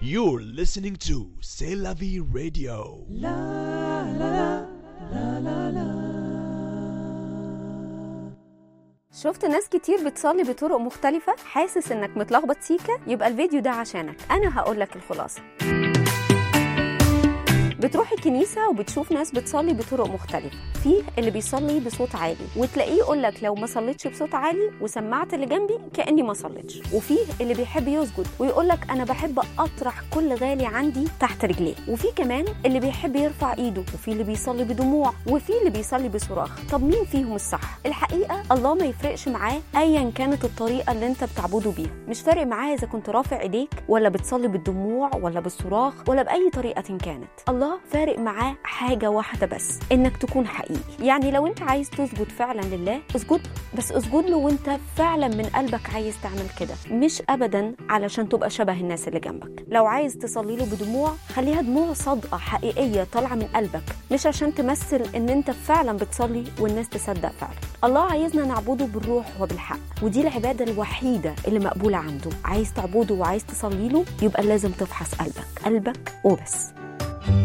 You're listening to C'est la vie radio. شفت ناس كتير بتصلي بطرق مختلفة حاسس انك متلخبط سيكا يبقى الفيديو ده عشانك انا هقولك الخلاصة بتروح الكنيسة وبتشوف ناس بتصلي بطرق مختلفة فيه اللي بيصلي بصوت عالي وتلاقيه يقولك لو ما صليتش بصوت عالي وسمعت اللي جنبي كأني ما صليتش وفيه اللي بيحب يسجد ويقولك أنا بحب أطرح كل غالي عندي تحت رجليه وفي كمان اللي بيحب يرفع إيده وفي اللي بيصلي بدموع وفي اللي بيصلي بصراخ طب مين فيهم الصح الحقيقة الله ما يفرقش معاه أيا كانت الطريقة اللي أنت بتعبده بيها مش فارق معاه إذا كنت رافع إيديك ولا بتصلي بالدموع ولا بالصراخ ولا بأي طريقة كانت الله فارق معاه حاجة واحدة بس إنك تكون حقيقي يعني لو أنت عايز تسجد فعلا لله اسجد بس اسجد له وأنت فعلا من قلبك عايز تعمل كده مش أبدا علشان تبقى شبه الناس اللي جنبك لو عايز تصلي له بدموع خليها دموع صادقة حقيقية طالعة من قلبك مش عشان تمثل إن أنت فعلا بتصلي والناس تصدق فعلا الله عايزنا نعبده بالروح وبالحق ودي العبادة الوحيدة اللي مقبولة عنده عايز تعبده وعايز تصلي له يبقى لازم تفحص قلبك قلبك وبس